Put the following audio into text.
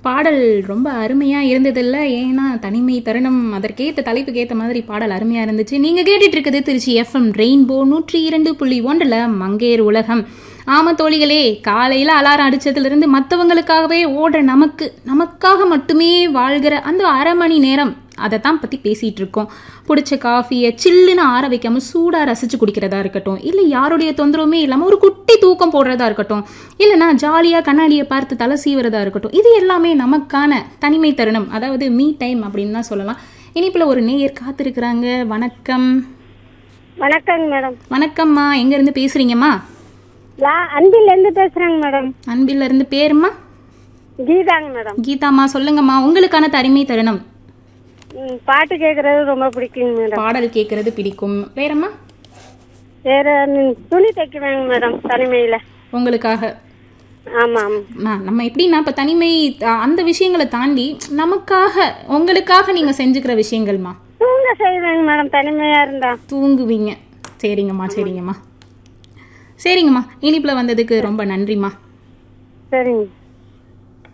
பாடல் ரொம்ப அருமையாக இருந்ததில்ல ஏன்னா தனிமை தருணம் அதற்கேற்ற தலைப்புக்கு ஏற்ற மாதிரி பாடல் அருமையாக இருந்துச்சு நீங்கள் கேட்டுட்டு இருக்குது திருச்சி எஃப்எம் ரெயின்போ நூற்றி இரண்டு புள்ளி ஒன்றில் மங்கையர் உலகம் ஆமா தோழிகளே காலையில் அலாரம் அடிச்சதுலேருந்து மற்றவங்களுக்காகவே ஓடுற நமக்கு நமக்காக மட்டுமே வாழ்கிற அந்த அரை மணி நேரம் அதை தான் பற்றி பேசிகிட்டு இருக்கோம் பிடிச்ச காஃபியை சில்லுன்னு ஆற வைக்காம சூடாக ரசித்து குடிக்கிறதா இருக்கட்டும் இல்லை யாருடைய தொந்தரவுமே இல்லாமல் ஒரு குட்டி தூக்கம் போடுறதா இருக்கட்டும் இல்லைனா ஜாலியாக கண்ணாடியை பார்த்து தலை சீவுறதா இருக்கட்டும் இது எல்லாமே நமக்கான தனிமை தருணம் அதாவது மீ டைம் அப்படின்னு தான் சொல்லலாம் இனிப்பில் ஒரு நேயர் காத்திருக்கிறாங்க வணக்கம் வணக்கங்க மேடம் வணக்கம்மா எங்கேருந்து பேசுகிறீங்கம்மா லா அன்பிலேருந்து பேசுகிறேங்க மேடம் அன்பில் இருந்து பேருமா கீதாங்க மேடம் கீதாம்மா சொல்லுங்கம்மா உங்களுக்கான தனிமை தருணம் ம், பாட்டு கேட்குறது ரொம்ப பிடிக்குங்க மேடம் பாடல் கேட்கறது பிடிக்கும் வேறம்மா வேற ம், துணி தைக்குவேங்க மேடம் தனிமையில் உங்களுக்காக ஆமாம் அம்மா, நம்ம எப்படின்னா இப்போ தனிமை அ, அந்த விஷயங்களை தாண்டி நமக்காக உங்களுக்காக நீங்கள் செஞ்சுக்கிற விஷயங்கள்மா தூங்க செய்வேங்க மேடம் தனிமையாக இருந்தா தூங்குவீங்க சரிங்கம்மா சரிங்கம்மா சரிங்கம்மா இனிப்பில் வந்ததுக்கு ரொம்ப நன்றிம்மா சரிங்க